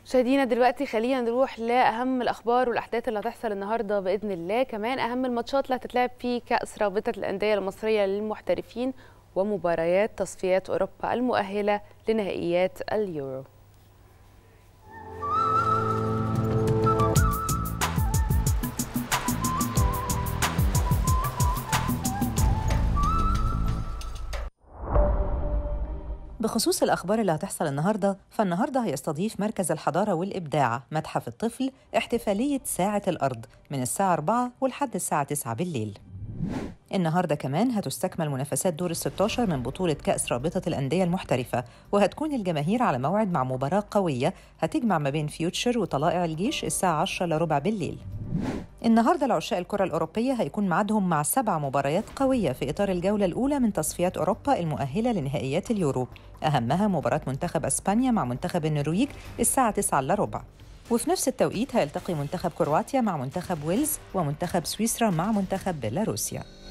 مشاهدينا دلوقتي خلينا نروح لاهم الاخبار والاحداث اللي هتحصل النهارده باذن الله كمان اهم الماتشات اللي هتتلعب في كاس رابطه الانديه المصريه للمحترفين ومباريات تصفيات اوروبا المؤهله لنهائيات اليورو بخصوص الأخبار اللي هتحصل النهاردة فالنهاردة هيستضيف مركز الحضارة والإبداع متحف الطفل احتفالية ساعة الأرض من الساعة 4 ولحد الساعة 9 بالليل النهارده كمان هتستكمل منافسات دور ال 16 من بطولة كأس رابطة الأندية المحترفة وهتكون الجماهير على موعد مع مباراة قوية هتجمع ما بين فيوتشر وطلائع الجيش الساعة 10 لربع بالليل النهارده العشاء الكرة الأوروبية هيكون ميعادهم مع سبع مباريات قوية في إطار الجولة الأولى من تصفيات أوروبا المؤهلة لنهائيات اليورو أهمها مباراة منتخب أسبانيا مع منتخب النرويج الساعة 9 إلا ربع وفي نفس التوقيت هيلتقي منتخب كرواتيا مع منتخب ويلز ومنتخب سويسرا مع منتخب بيلاروسيا